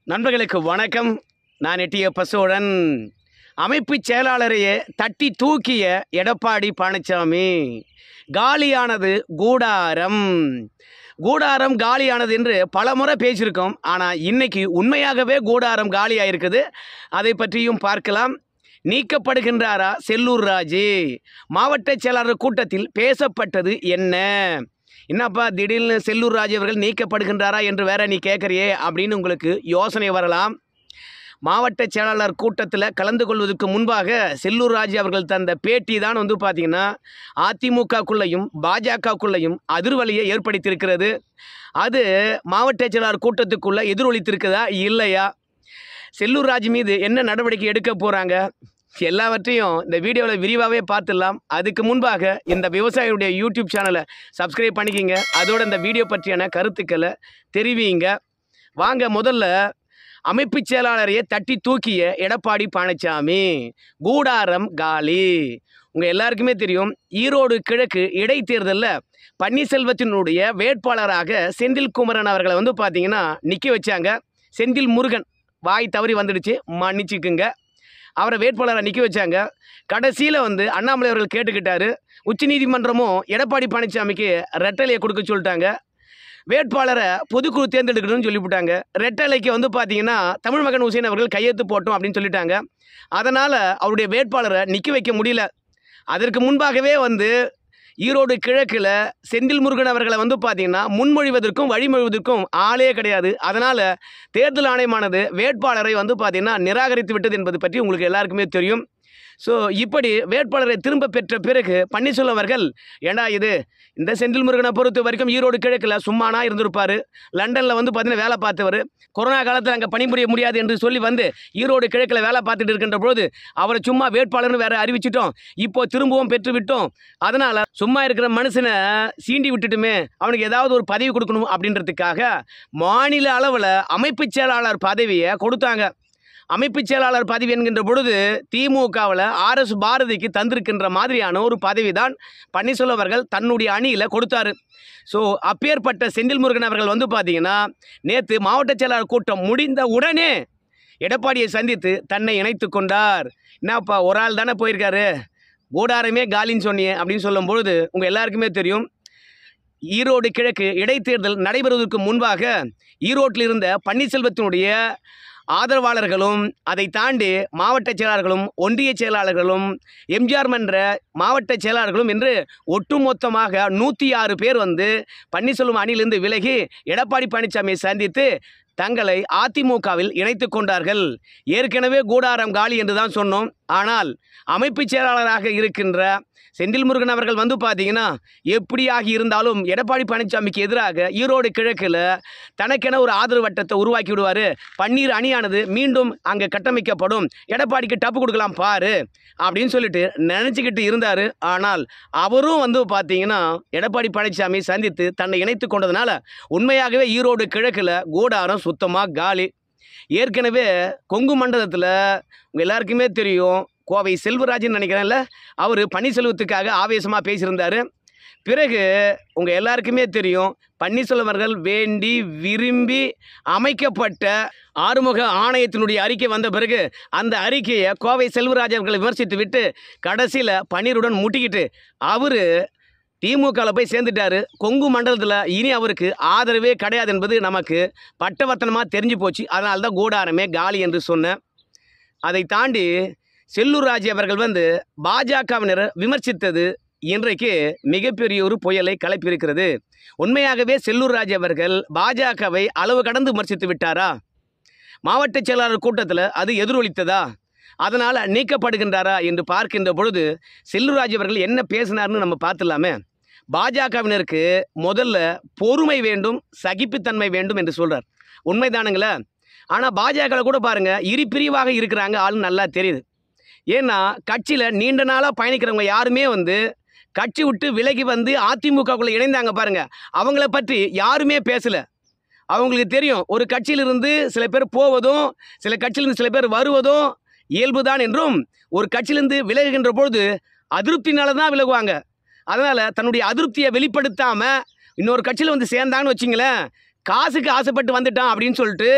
நண்பர்களுக்கு வணக்கம் நான் எட்டிய பசுவுடன் அமைப்பு செயலாளரையே தட்டி தூக்கிய எடப்பாடி பழனிசாமி காலியானது கூடாரம் கூடாரம் காலியானது என்று பலமுறை பேசியிருக்கோம் ஆனால் இன்னைக்கு உண்மையாகவே கூடாரம் காலியாயிருக்குது அதை பற்றியும் பார்க்கலாம் நீக்கப்படுகின்றாரா செல்லூர் ராஜு மாவட்ட செயலாளர் கூட்டத்தில் பேசப்பட்டது என்ன என்னப்பா திடீர்னு செல்லூர் ராஜு அவர்கள் நீக்கப்படுகின்றாரா என்று வேற நீ கேட்குறியே அப்படின்னு உங்களுக்கு யோசனை வரலாம் மாவட்ட செயலாளர் கூட்டத்தில் கலந்து கொள்வதற்கு முன்பாக செல்லூர் ராஜு அவர்கள் தந்த பேட்டி தான் வந்து பார்த்தீங்கன்னா அதிமுகக்குள்ளேயும் பாஜகக்குள்ளேயும் அதிர்வலியை ஏற்படுத்தியிருக்கிறது அது மாவட்ட செயலாளர் கூட்டத்துக்குள்ளே எதிரொலித்திருக்குதா இல்லையா செல்லூர் ராஜ் மீது என்ன நடவடிக்கை எடுக்க போகிறாங்க எல்லாவற்றையும் இந்த வீடியோவில் விரிவாகவே பார்த்துடலாம் அதுக்கு முன்பாக இந்த விவசாயியுடைய யூடியூப் சேனலை சப்ஸ்கிரைப் பண்ணிக்கிங்க அதோட இந்த வீடியோ பற்றியான கருத்துக்களை தெரிவிங்க வாங்க முதல்ல அமைப்பு செயலாளரையே தட்டி தூக்கிய எடப்பாடி பழனிசாமி கூடாரம் காலி உங்கள் எல்லாருக்குமே தெரியும் ஈரோடு கிழக்கு இடைத்தேர்தலில் பன்னீர்செல்வத்தினுடைய வேட்பாளராக செந்தில் குமரன் அவர்களை வந்து பார்த்தீங்கன்னா நிற்க வச்சாங்க செந்தில் முருகன் வாய் தவறி வந்துடுச்சு மன்னிச்சுக்குங்க அவரை வேட்பாளராக நிற்க வச்சாங்க கடைசியில் வந்து அண்ணாமலை அவர்கள் கேட்டுக்கிட்டாரு உச்சநீதிமன்றமும் எடப்பாடி பழனிசாமிக்கு ரெட்டலையை கொடுக்க சொல்லிட்டாங்க வேட்பாளரை பொதுக்குழு தேர்ந்தெடுக்கணும்னு சொல்லிவிட்டாங்க ரெட்டலைக்கு வந்து பார்த்தீங்கன்னா தமிழ் மகன் ஹுசேன் அவர்கள் கையெழுத்து போட்டோம் அப்படின்னு சொல்லிட்டாங்க அதனால் அவருடைய வேட்பாளரை நிற்க வைக்க முடியல அதற்கு முன்பாகவே வந்து ஈரோடு கிழக்கில் செந்தில் முருகன் அவர்களை வந்து பார்த்தீங்கன்னா முன்மொழிவதற்கும் வழிமொழிவதற்கும் ஆளே கிடையாது அதனால் தேர்தல் ஆணையமானது வேட்பாளரை வந்து பார்த்தீங்கன்னா நிராகரித்து விட்டது என்பது பற்றி உங்களுக்கு எல்லாருக்குமே தெரியும் ஸோ இப்படி வேட்பாளரை திரும்ப பெற்ற பிறகு பன்னீர்செல்வம் அவர்கள் ஏண்டா இது இந்த செந்தில் முருகனை பொறுத்த வரைக்கும் ஈரோடு கிழக்கில் சும்மானா இருந்திருப்பார் லண்டனில் வந்து பார்த்தீங்கன்னா வேலை பார்த்தவர் கொரோனா காலத்தில் அங்கே பணிபுரிய முடியாது என்று சொல்லி வந்து ஈரோடு கிழக்கில் வேலை பார்த்துட்டு இருக்கின்ற பொழுது அவரை சும்மா வேட்பாளர்னு வேற அறிவிச்சிட்டோம் இப்போ திரும்பவும் பெற்று விட்டோம் அதனால் சும்மா இருக்கிற மனுஷனை சீண்டி விட்டுட்டுமே அவனுக்கு ஏதாவது ஒரு பதவி கொடுக்கணும் அப்படின்றதுக்காக மாநில அளவில் அமைப்பு செயலாளர் பதவியை கொடுத்தாங்க அமைப்பு செயலாளர் பதவி என்கின்ற பொழுது திமுகவில் ஆர்எஸ் பாரதிக்கு தந்திருக்கின்ற மாதிரியான ஒரு பதவி தான் பன்னீர்செல்வம் அவர்கள் தன்னுடைய அணியில் கொடுத்தாரு ஸோ அப்பேற்பட்ட செந்தில் முருகன் அவர்கள் வந்து பார்த்தீங்கன்னா நேற்று மாவட்ட செயலாளர் கூட்டம் முடிந்த உடனே எடப்பாடியை சந்தித்து தன்னை இணைத்து கொண்டார் என்னப்பா ஒரு ஆள் தானே போயிருக்காரு கூடாரமே காலின்னு சொன்னியே அப்படின்னு சொல்லும் பொழுது உங்கள் எல்லாருக்குமே தெரியும் ஈரோடு கிழக்கு இடைத்தேர்தல் நடைபெறுவதற்கு முன்பாக ஈரோட்டில் இருந்த பன்னீர்செல்வத்தினுடைய ஆதரவாளர்களும் அதை தாண்டி மாவட்ட செயலாளர்களும் ஒன்றிய செயலாளர்களும் எம்ஜிஆர் மன்ற மாவட்ட செயலாளர்களும் என்று ஒட்டுமொத்தமாக நூற்றி ஆறு பேர் வந்து பன்னீர்செல்வம் அணியிலிருந்து விலகி எடப்பாடி பழனிசாமியை சந்தித்து தங்களை அதிமுகவில் இணைத்து கொண்டார்கள் ஏற்கனவே கூடாரம் காலி என்று தான் சொன்னோம் ஆனால் அமைப்பு செயலாளராக இருக்கின்ற செந்தில் முருகன் அவர்கள் வந்து பார்த்தீங்கன்னா எப்படியாகி இருந்தாலும் எடப்பாடி பழனிசாமிக்கு எதிராக ஈரோடு கிழக்கில் தனக்கென ஒரு ஆதரவு வட்டத்தை உருவாக்கி விடுவார் பன்னீர் அணியானது மீண்டும் அங்கே கட்டமைக்கப்படும் எடப்பாடிக்கு டப்பு கொடுக்கலாம் பாரு அப்படின்னு சொல்லிட்டு நினச்சிக்கிட்டு இருந்தார் ஆனால் அவரும் வந்து பார்த்தீங்கன்னா எடப்பாடி பழனிசாமி சந்தித்து தன்னை இணைத்து கொண்டதுனால உண்மையாகவே ஈரோடு கிழக்கில் கூடாரம் சுத்தமாக காலி ஏற்கனவே கொங்கு மண்டலத்தில் உங்கள் எல்லாருக்குமே தெரியும் கோவை செல்வராஜன் நினைக்கிறேன்ல அவர் பன்னீர்செல்வத்துக்காக ஆவேசமாக பேசியிருந்தார் பிறகு உங்கள் எல்லாருக்குமே தெரியும் பன்னீர்செல்வம் அவர்கள் வேண்டி விரும்பி அமைக்கப்பட்ட ஆறுமுக ஆணையத்தினுடைய அறிக்கை வந்த பிறகு அந்த அறிக்கையை கோவை செல்வராஜ் அவர்களை விமர்சித்து விட்டு கடைசியில் பன்னீருடன் முட்டிக்கிட்டு அவர் திமுகவில் போய் சேர்ந்துட்டாரு கொங்கு மண்டலத்தில் இனி அவருக்கு ஆதரவே கிடையாது என்பது நமக்கு பட்டவர்த்தனமாக தெரிஞ்சு போச்சு அதனால தான் கூடாரமே காலி என்று சொன்னேன் அதை தாண்டி செல்லூர் ராஜ் அவர்கள் வந்து பாஜகவினர் விமர்சித்தது இன்றைக்கு மிகப்பெரிய ஒரு புயலை கிளப்பியிருக்கிறது உண்மையாகவே செல்லூர் ராஜ் அவர்கள் பாஜகவை அளவு கடந்து விமர்சித்து விட்டாரா மாவட்ட செயலாளர் கூட்டத்தில் அது எதிரொலித்ததா அதனால் நீக்கப்படுகின்றாரா என்று பார்க்கின்ற பொழுது செல்லூராஜ் அவர்கள் என்ன பேசினார்னு நம்ம பார்த்துலாமே பாஜகவினருக்கு முதல்ல பொறுமை வேண்டும் சகிப்புத்தன்மை வேண்டும் என்று சொல்கிறார் உண்மைதானுங்களே ஆனால் பாஜகவில் கூட பாருங்கள் இரு பிரிவாக இருக்கிறாங்க ஆளு நல்லா தெரியுது ஏன்னா கட்சியில் நீண்ட நாளாக பயணிக்கிறவங்க யாருமே வந்து கட்சி விட்டு விலகி வந்து அதிமுகக்குள்ளே இணைந்தாங்க பாருங்க அவங்கள பற்றி யாருமே பேசலை அவங்களுக்கு தெரியும் ஒரு கட்சியிலிருந்து சில பேர் போவதும் சில கட்சியிலிருந்து சில பேர் வருவதும் இயல்புதான் என்றும் ஒரு கட்சியிலிருந்து விலகுகின்ற பொழுது அதிருப்தினால தான் விலகுவாங்க அதனால் தன்னுடைய அதிருப்தியை வெளிப்படுத்தாமல் இன்னொரு கட்சியில் வந்து சேர்ந்தாங்கன்னு வச்சிங்களேன் காசுக்கு ஆசைப்பட்டு வந்துட்டான் அப்படின்னு சொல்லிட்டு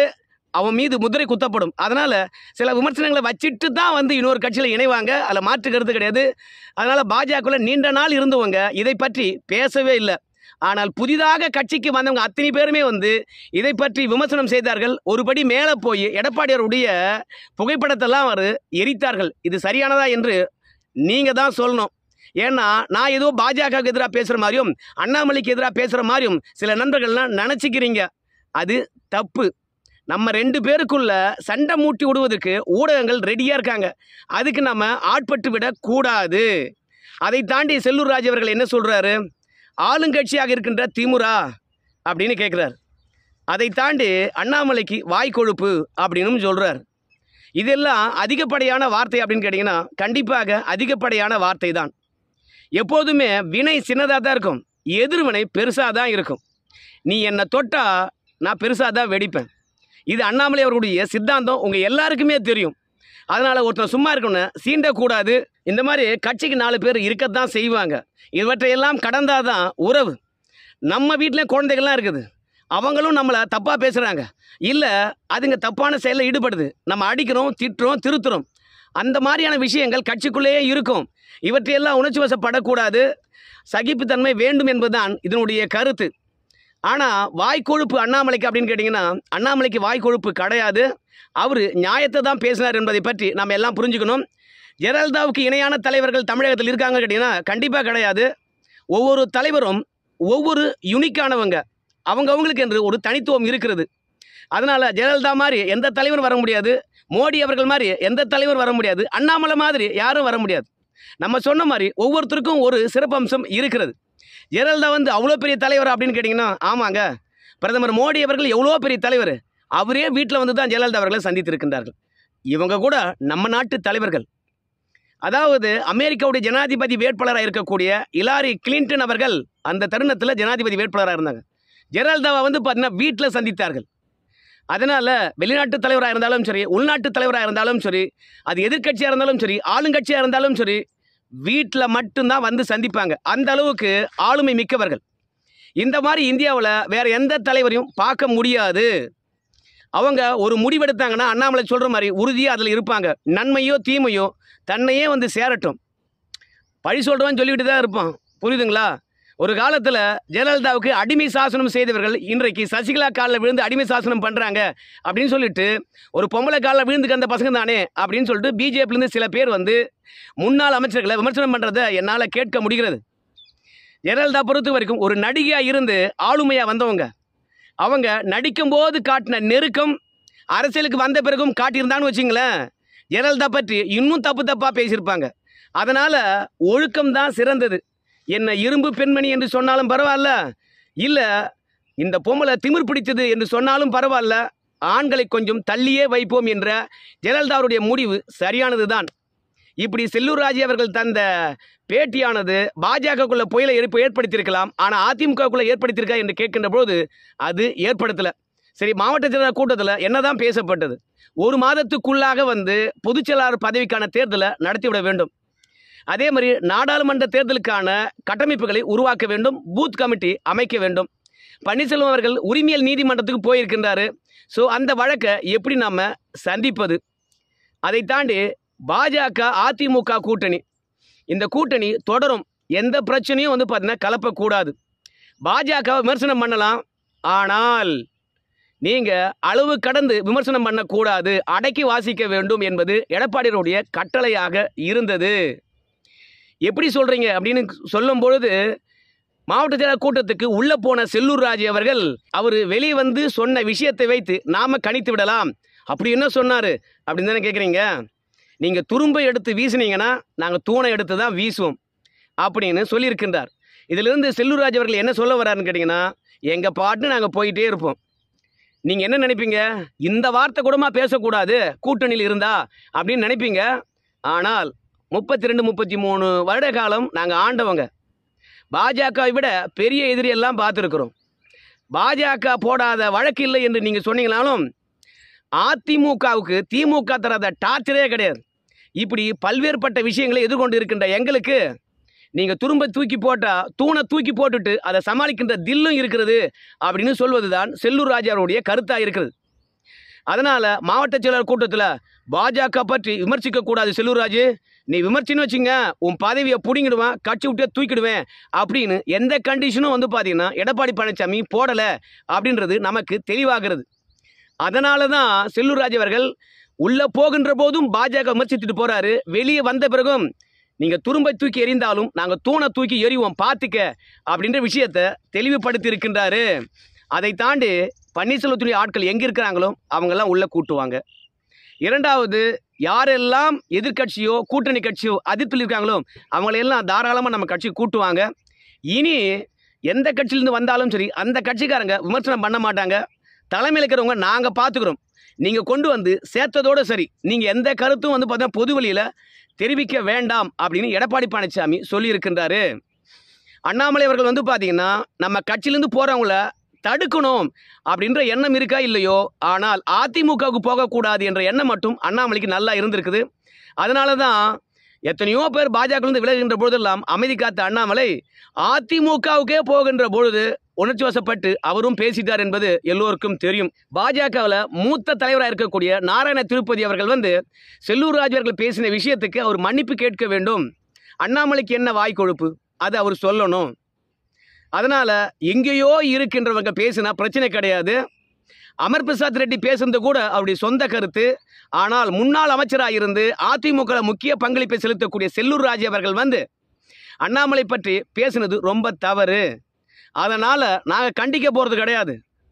அவன் மீது முதிரை குத்தப்படும் அதனால் சில விமர்சனங்களை வச்சுட்டு தான் வந்து இன்னொரு கட்சியில் இணைவாங்க அதில் மாற்று கருத்து கிடையாது அதனால் பாஜகவில் நீண்ட நாள் இருந்தவங்க இதை பற்றி பேசவே இல்லை ஆனால் புதிதாக கட்சிக்கு வந்தவங்க அத்தனை பேருமே வந்து இதை பற்றி விமர்சனம் செய்தார்கள் ஒருபடி மேலே போய் எடப்பாடியாருடைய புகைப்படத்தெல்லாம் அவர் எரித்தார்கள் இது சரியானதா என்று நீங்கள் தான் சொல்லணும் ஏன்னா நான் ஏதோ பாஜகவுக்கு எதிராக பேசுகிற மாதிரியும் அண்ணாமலைக்கு எதிராக பேசுகிற மாதிரியும் சில நண்பர்கள்லாம் நினச்சிக்கிறீங்க அது தப்பு நம்ம ரெண்டு பேருக்குள்ள சண்டை மூட்டி விடுவதற்கு ஊடகங்கள் ரெடியாக இருக்காங்க அதுக்கு நம்ம ஆட்பட்டு விடக்கூடாது அதை தாண்டி செல்லூர் ராஜ் அவர்கள் என்ன சொல்கிறாரு ஆளுங்கட்சியாக இருக்கின்ற திமுறா அப்படின்னு கேட்குறார் அதை தாண்டி அண்ணாமலைக்கு வாய் கொழுப்பு அப்படின்னு சொல்கிறார் இதெல்லாம் அதிகப்படியான வார்த்தை அப்படின்னு கேட்டிங்கன்னா கண்டிப்பாக அதிகப்படியான வார்த்தை தான் எப்போதுமே வினை சின்னதாக தான் இருக்கும் எதிர்வினை பெருசாக தான் இருக்கும் நீ என்னை தொட்டா நான் பெருசாக தான் வெடிப்பேன் இது அண்ணாமலை அவர்களுடைய சித்தாந்தம் உங்கள் எல்லாருக்குமே தெரியும் அதனால் ஒருத்தன் சும்மா இருக்கணும் சீண்டக்கூடாது இந்த மாதிரி கட்சிக்கு நாலு பேர் இருக்கத்தான் செய்வாங்க இவற்றையெல்லாம் கடந்தாதான் உறவு நம்ம வீட்டில் குழந்தைகள்லாம் இருக்குது அவங்களும் நம்மளை தப்பாக பேசுகிறாங்க இல்லை அதுங்க தப்பான செயலில் ஈடுபடுது நம்ம அடிக்கிறோம் திட்டுறோம் திருத்துறோம் அந்த மாதிரியான விஷயங்கள் கட்சிக்குள்ளேயே இருக்கும் இவற்றையெல்லாம் உணர்ச்சி வசப்படக்கூடாது சகிப்புத்தன்மை வேண்டும் என்பதுதான் இதனுடைய கருத்து ஆனால் வாய்க்கொழுப்பு அண்ணாமலைக்கு அப்படின்னு கேட்டிங்கன்னா அண்ணாமலைக்கு வாய்க்கொழுப்பு கிடையாது அவர் நியாயத்தை தான் பேசினார் என்பதை பற்றி நம்ம எல்லாம் புரிஞ்சுக்கணும் ஜெயலலிதாவுக்கு இணையான தலைவர்கள் தமிழகத்தில் இருக்காங்க கேட்டிங்கன்னா கண்டிப்பாக கிடையாது ஒவ்வொரு தலைவரும் ஒவ்வொரு யுனிக்கானவங்க அவங்கவங்களுக்கு என்று ஒரு தனித்துவம் இருக்கிறது அதனால் ஜெயலலிதா மாதிரி எந்த தலைவரும் வர முடியாது மோடி அவர்கள் மாதிரி எந்த தலைவர் வர முடியாது அண்ணாமலை மாதிரி யாரும் வர முடியாது நம்ம சொன்ன மாதிரி ஒவ்வொருத்தருக்கும் ஒரு சிறப்பம்சம் இருக்கிறது ஜெயலலிதா வந்து அவ்வளோ பெரிய தலைவர் அப்படின்னு கேட்டிங்கன்னா ஆமாங்க பிரதமர் மோடி அவர்கள் எவ்வளோ பெரிய தலைவர் அவரே வீட்டில் வந்து தான் ஜெயலலிதா அவர்களை சந்தித்திருக்கின்றார்கள் இவங்க கூட நம்ம நாட்டு தலைவர்கள் அதாவது அமெரிக்காவுடைய ஜனாதிபதி வேட்பாளராக இருக்கக்கூடிய இலாரி கிளின்டன் அவர்கள் அந்த தருணத்தில் ஜனாதிபதி வேட்பாளராக இருந்தாங்க ஜெயலலிதாவை வந்து பார்த்தீங்கன்னா வீட்டில் சந்தித்தார்கள் அதனால் வெளிநாட்டு தலைவராக இருந்தாலும் சரி உள்நாட்டு தலைவராக இருந்தாலும் சரி அது எதிர்க்கட்சியாக இருந்தாலும் சரி ஆளுங்கட்சியாக இருந்தாலும் சரி வீட்டில் மட்டும்தான் வந்து சந்திப்பாங்க அந்த அளவுக்கு ஆளுமை மிக்கவர்கள் இந்த மாதிரி இந்தியாவில் வேறு எந்த தலைவரையும் பார்க்க முடியாது அவங்க ஒரு முடிவெடுத்தாங்கன்னா அண்ணாமலை சொல்கிற மாதிரி உறுதியாக அதில் இருப்பாங்க நன்மையோ தீமையோ தன்னையே வந்து சேரட்டும் பழி சொல்கிறவன் சொல்லிக்கிட்டு தான் இருப்பான் புரியுதுங்களா ஒரு காலத்தில் ஜெயலலிதாவுக்கு அடிமை சாசனம் செய்தவர்கள் இன்றைக்கு சசிகலா காலில் விழுந்து அடிமை சாசனம் பண்ணுறாங்க அப்படின்னு சொல்லிட்டு ஒரு பொம்பளை காலில் விழுந்துக்க அந்த பசங்க தானே அப்படின்னு சொல்லிட்டு பிஜேபிலேருந்து சில பேர் வந்து முன்னாள் அமைச்சர்களை விமர்சனம் பண்ணுறதை என்னால் கேட்க முடிகிறது ஜெயலலிதா பொறுத்த வரைக்கும் ஒரு நடிகையாக இருந்து ஆளுமையாக வந்தவங்க அவங்க நடிக்கும்போது காட்டின நெருக்கம் அரசியலுக்கு வந்த பிறகும் காட்டியிருந்தான்னு வச்சிங்களேன் ஜெயலலிதா பற்றி இன்னும் தப்பு தப்பாக பேசியிருப்பாங்க அதனால் ஒழுக்கம் தான் சிறந்தது என்ன இரும்பு பெண்மணி என்று சொன்னாலும் பரவாயில்ல இல்லை இந்த பொம்பளை திமிர் பிடித்தது என்று சொன்னாலும் பரவாயில்ல ஆண்களை கொஞ்சம் தள்ளியே வைப்போம் என்ற ஜெயலலிதாவுடைய முடிவு சரியானது தான் இப்படி செல்லூர் ராஜு அவர்கள் தந்த பேட்டியானது பாஜகக்குள்ள புயலை ஏற்ப ஏற்படுத்தியிருக்கலாம் ஆனால் அதிமுகக்குள்ள ஏற்படுத்தியிருக்கா என்று கேட்கின்ற போது அது ஏற்படுத்தலை சரி மாவட்ட செயலாளர் கூட்டத்தில் என்னதான் பேசப்பட்டது ஒரு மாதத்துக்குள்ளாக வந்து பொதுச் செயலாளர் பதவிக்கான தேர்தலை நடத்திவிட வேண்டும் அதே மாதிரி நாடாளுமன்ற தேர்தலுக்கான கட்டமைப்புகளை உருவாக்க வேண்டும் பூத் கமிட்டி அமைக்க வேண்டும் பன்னீர்செல்வம் அவர்கள் உரிமையல் நீதிமன்றத்துக்கு போயிருக்கின்றாரு ஸோ அந்த வழக்கை எப்படி நாம் சந்திப்பது அதை தாண்டி பாஜக அதிமுக கூட்டணி இந்த கூட்டணி தொடரும் எந்த பிரச்சனையும் வந்து பார்த்தீங்கன்னா கலப்பக்கூடாது பாஜக விமர்சனம் பண்ணலாம் ஆனால் நீங்கள் அளவு கடந்து விமர்சனம் பண்ணக்கூடாது அடக்கி வாசிக்க வேண்டும் என்பது எடப்பாடியுடைய கட்டளையாக இருந்தது எப்படி சொல்கிறீங்க அப்படின்னு சொல்லும் பொழுது மாவட்ட செயலர் கூட்டத்துக்கு உள்ளே போன செல்லூர் ராஜு அவர்கள் அவர் வெளியே வந்து சொன்ன விஷயத்தை வைத்து நாம் கணித்து விடலாம் அப்படி என்ன சொன்னார் அப்படின்னு தானே கேட்குறீங்க நீங்கள் துரும்பை எடுத்து வீசுனீங்கன்னா நாங்கள் தூணை எடுத்து தான் வீசுவோம் அப்படின்னு சொல்லியிருக்கின்றார் இதிலிருந்து செல்லூர் ராஜு அவர்கள் என்ன சொல்ல வர்றாருன்னு கேட்டிங்கன்னா எங்கள் பாட்டு நாங்கள் போயிட்டே இருப்போம் நீங்கள் என்ன நினைப்பீங்க இந்த வார்த்தை கூடமா பேசக்கூடாது கூட்டணியில் இருந்தா அப்படின்னு நினைப்பீங்க ஆனால் முப்பத்தி ரெண்டு முப்பத்தி மூணு வருட காலம் நாங்கள் ஆண்டவங்க பாஜகவை விட பெரிய எதிரியெல்லாம் பார்த்துருக்குறோம் பாஜக போடாத வழக்கு இல்லை என்று நீங்கள் சொன்னீங்கனாலும் அதிமுகவுக்கு திமுக தராத டார்ச்சரே கிடையாது இப்படி பல்வேறுபட்ட விஷயங்களை எதிர்கொண்டு இருக்கின்ற எங்களுக்கு நீங்கள் துரும்ப தூக்கி போட்டால் தூணை தூக்கி போட்டுட்டு அதை சமாளிக்கின்ற தில்லும் இருக்கிறது அப்படின்னு சொல்வது தான் செல்லூர் ராஜாவுடைய கருத்தாக இருக்கிறது அதனால மாவட்ட செயலர் கூட்டத்தில் பாஜக பற்றி விமர்சிக்க கூடாது செல்லூர்ராஜ் நீ விமர்சின்னு வச்சுங்க உன் பதவியை பிடிங்கிடுவேன் கட்சி விட்டே தூக்கிடுவேன் அப்படின்னு எந்த கண்டிஷனும் வந்து பார்த்தீங்கன்னா எடப்பாடி பழனிசாமி போடலை அப்படின்றது நமக்கு தெளிவாகிறது அதனால தான் செல்லூர்ராஜ் அவர்கள் உள்ளே போகின்ற போதும் பாஜக விமர்சித்துட்டு போறாரு வெளியே வந்த பிறகும் நீங்கள் துரும்பை தூக்கி எறிந்தாலும் நாங்கள் தூணை தூக்கி எறிவோம் பார்த்துக்க அப்படின்ற விஷயத்தை தெளிவுபடுத்தி இருக்கின்றாரு அதை தாண்டி பன்னீர்செல்வத்துடைய ஆட்கள் எங்கே இருக்கிறாங்களோ அவங்கெல்லாம் உள்ளே கூட்டுவாங்க இரண்டாவது யாரெல்லாம் எதிர்க்கட்சியோ கூட்டணி கட்சியோ அதிர்ப்பில் இருக்காங்களோ அவங்களையெல்லாம் தாராளமாக நம்ம கட்சி கூட்டுவாங்க இனி எந்த கட்சியிலேருந்து வந்தாலும் சரி அந்த கட்சிக்காரங்க விமர்சனம் பண்ண மாட்டாங்க தலைமையில் இருக்கிறவங்க நாங்கள் பார்த்துக்குறோம் நீங்கள் கொண்டு வந்து சேர்த்ததோடு சரி நீங்கள் எந்த கருத்தும் வந்து பார்த்தீங்கன்னா பொது வழியில் தெரிவிக்க வேண்டாம் அப்படின்னு எடப்பாடி பழனிசாமி சொல்லியிருக்கின்றாரு அண்ணாமலை அவர்கள் வந்து பார்த்தீங்கன்னா நம்ம கட்சியிலேருந்து போகிறவங்கள தடுக்கணும் அப்படின்ற எண்ணம் இருக்கா இல்லையோ ஆனால் அதிமுகவுக்கு போகக்கூடாது என்ற எண்ணம் மட்டும் அண்ணாமலைக்கு நல்லா இருந்திருக்குது அதனால தான் எத்தனையோ பேர் பாஜகலேருந்து விலகுகின்ற பொழுதெல்லாம் அமைதி காத்த அண்ணாமலை அதிமுகவுக்கே போகின்ற பொழுது உணர்ச்சி வசப்பட்டு அவரும் பேசிட்டார் என்பது எல்லோருக்கும் தெரியும் பாஜகவில் மூத்த தலைவராக இருக்கக்கூடிய நாராயண திருப்பதி அவர்கள் வந்து செல்லூர் ராஜ் அவர்கள் பேசின விஷயத்துக்கு அவர் மன்னிப்பு கேட்க வேண்டும் அண்ணாமலைக்கு என்ன வாய் கொழுப்பு அது அவர் சொல்லணும் அதனால் எங்கேயோ இருக்கின்றவங்க பேசினா பிரச்சனை கிடையாது அமர் பிரசாத் ரெட்டி பேசுனது கூட அவருடைய சொந்த கருத்து ஆனால் முன்னாள் அமைச்சராக இருந்து அதிமுக முக்கிய பங்களிப்பை செலுத்தக்கூடிய செல்லூர் ராஜ் அவர்கள் வந்து அண்ணாமலை பற்றி பேசினது ரொம்ப தவறு அதனால் நாங்கள் கண்டிக்க போகிறது கிடையாது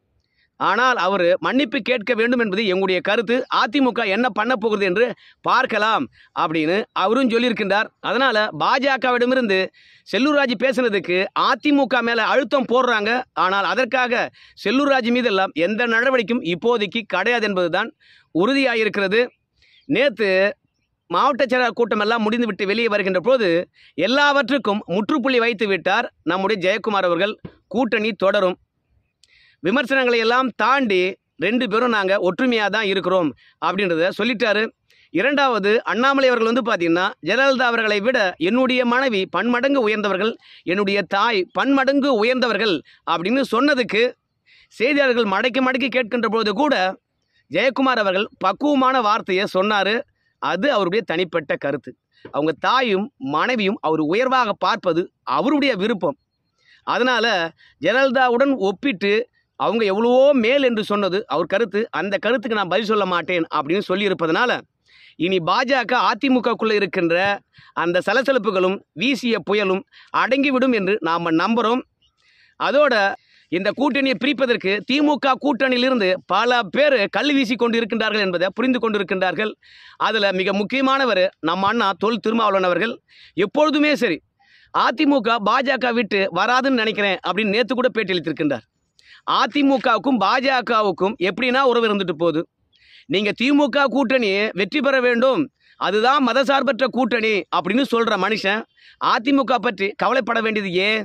ஆனால் அவர் மன்னிப்பு கேட்க வேண்டும் என்பது எங்களுடைய கருத்து அதிமுக என்ன பண்ண போகிறது என்று பார்க்கலாம் அப்படின்னு அவரும் சொல்லியிருக்கின்றார் அதனால் பாஜகவிடமிருந்து செல்லூர்ராஜ் பேசுனதுக்கு அதிமுக மேலே அழுத்தம் போடுறாங்க ஆனால் அதற்காக செல்லூர்ராஜ் மீதெல்லாம் எந்த நடவடிக்கையும் இப்போதைக்கு கிடையாது என்பதுதான் உறுதியாயிருக்கிறது நேற்று மாவட்ட செயலாளர் கூட்டம் எல்லாம் முடிந்துவிட்டு வெளியே வருகின்ற போது எல்லாவற்றுக்கும் முற்றுப்புள்ளி வைத்து விட்டார் நம்முடைய ஜெயக்குமார் அவர்கள் கூட்டணி தொடரும் விமர்சனங்களை எல்லாம் தாண்டி ரெண்டு பேரும் நாங்கள் ஒற்றுமையாக தான் இருக்கிறோம் அப்படின்றத சொல்லிட்டாரு இரண்டாவது அண்ணாமலை அவர்கள் வந்து பார்த்தீங்கன்னா ஜெயலலிதா அவர்களை விட என்னுடைய மனைவி பன்மடங்கு உயர்ந்தவர்கள் என்னுடைய தாய் பன்மடங்கு உயர்ந்தவர்கள் அப்படின்னு சொன்னதுக்கு செய்தியாளர்கள் மடக்கி மடக்கி கேட்கின்ற பொழுது கூட ஜெயக்குமார் அவர்கள் பக்குவமான வார்த்தையை சொன்னார் அது அவருடைய தனிப்பட்ட கருத்து அவங்க தாயும் மனைவியும் அவர் உயர்வாக பார்ப்பது அவருடைய விருப்பம் அதனால் ஜெயலலிதாவுடன் ஒப்பிட்டு அவங்க எவ்வளவோ மேல் என்று சொன்னது அவர் கருத்து அந்த கருத்துக்கு நான் பதில் சொல்ல மாட்டேன் அப்படின்னு சொல்லியிருப்பதனால இனி பாஜக அதிமுகக்குள்ளே இருக்கின்ற அந்த சலசலப்புகளும் வீசிய புயலும் அடங்கிவிடும் என்று நாம் நம்புகிறோம் அதோட இந்த கூட்டணியை பிரிப்பதற்கு திமுக கூட்டணியிலிருந்து பல பேர் கல் வீசி கொண்டு இருக்கின்றார்கள் என்பதை புரிந்து கொண்டிருக்கின்றார்கள் அதில் மிக முக்கியமானவர் நம்ம அண்ணா தொல் திருமாவளவன் அவர்கள் எப்பொழுதுமே சரி அதிமுக பாஜக விட்டு வராதுன்னு நினைக்கிறேன் அப்படின்னு நேற்று கூட பேட்டியளித்திருக்கின்றார் அதிமுகவுக்கும் பாஜகவுக்கும் எப்படின்னா உறவு இருந்துட்டு போகுது நீங்கள் திமுக கூட்டணி வெற்றி பெற வேண்டும் அதுதான் மதசார்பற்ற கூட்டணி அப்படின்னு சொல்கிற மனுஷன் அதிமுக பற்றி கவலைப்பட வேண்டியது ஏன்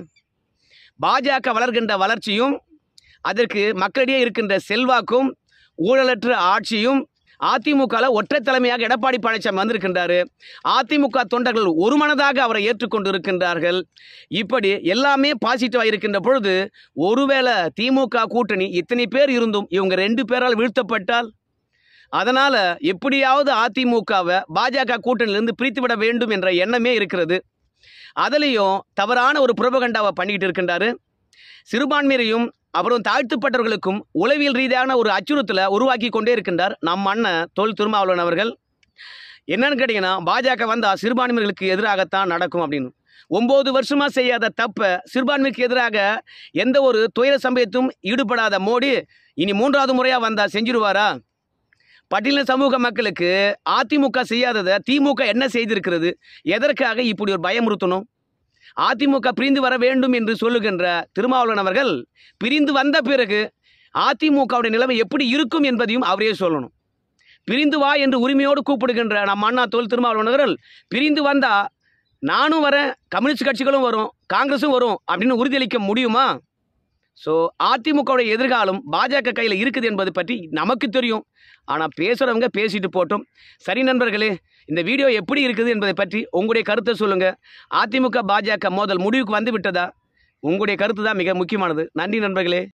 பாஜக வளர்கின்ற வளர்ச்சியும் அதற்கு மக்களிடையே இருக்கின்ற செல்வாக்கும் ஊழலற்ற ஆட்சியும் அதிமுகவில் ஒற்றை தலைமையாக எடப்பாடி பழனிசாமி வந்திருக்கின்றாரு அதிமுக தொண்டர்கள் ஒருமனதாக அவரை ஏற்றுக்கொண்டு இருக்கின்றார்கள் இப்படி எல்லாமே பாசிட்டிவாக இருக்கின்ற பொழுது ஒருவேளை திமுக கூட்டணி இத்தனை பேர் இருந்தும் இவங்க ரெண்டு பேரால் வீழ்த்தப்பட்டால் அதனால் எப்படியாவது அதிமுகவை பாஜக கூட்டணியிலிருந்து பிரித்துவிட வேண்டும் என்ற எண்ணமே இருக்கிறது அதுலேயும் தவறான ஒரு புரபகண்டாவை பண்ணிக்கிட்டு இருக்கின்றாரு சிறுபான்மையரையும் அப்புறம் தாழ்த்தப்பட்டவர்களுக்கும் உளவியல் ரீதியான ஒரு அச்சுறுத்தலை உருவாக்கி கொண்டே இருக்கின்றார் நம் அண்ணன் தொல் திருமாவளவன் அவர்கள் என்னன்னு கேட்டிங்கன்னா பாஜக வந்தால் சிறுபான்மையர்களுக்கு எதிராகத்தான் நடக்கும் அப்படின்னு ஒம்பது வருஷமாக செய்யாத தப்பை சிறுபான்மைக்கு எதிராக எந்த ஒரு துயர சம்பவத்தும் ஈடுபடாத மோடி இனி மூன்றாவது முறையாக வந்தால் செஞ்சிருவாரா பட்டியலின சமூக மக்களுக்கு அதிமுக செய்யாததை திமுக என்ன செய்திருக்கிறது எதற்காக இப்படி ஒரு பயமுறுத்தணும் அதிமுக பிரிந்து வர வேண்டும் என்று சொல்லுகின்ற திருமாவளவன் அவர்கள் பிரிந்து வந்த பிறகு அதிமுகவுடைய நிலைமை எப்படி இருக்கும் என்பதையும் அவரே சொல்லணும் பிரிந்து வா என்று உரிமையோடு கூப்பிடுகின்ற நம்ம அண்ணா தோல் திருமாவளவன் அவர்கள் பிரிந்து வந்தா நானும் வரேன் கம்யூனிஸ்ட் கட்சிகளும் வரும் காங்கிரஸும் வரும் அப்படின்னு உறுதியளிக்க முடியுமா ஸோ அதிமுகவுடைய எதிர்காலம் பாஜக கையில் இருக்குது என்பது பற்றி நமக்கு தெரியும் ஆனால் பேசுகிறவங்க பேசிட்டு போட்டோம் சரி நண்பர்களே இந்த வீடியோ எப்படி இருக்குது என்பதை பற்றி உங்களுடைய கருத்தை சொல்லுங்கள் அதிமுக பாஜக மோதல் முடிவுக்கு வந்து விட்டதா உங்களுடைய கருத்து தான் மிக முக்கியமானது நன்றி நண்பர்களே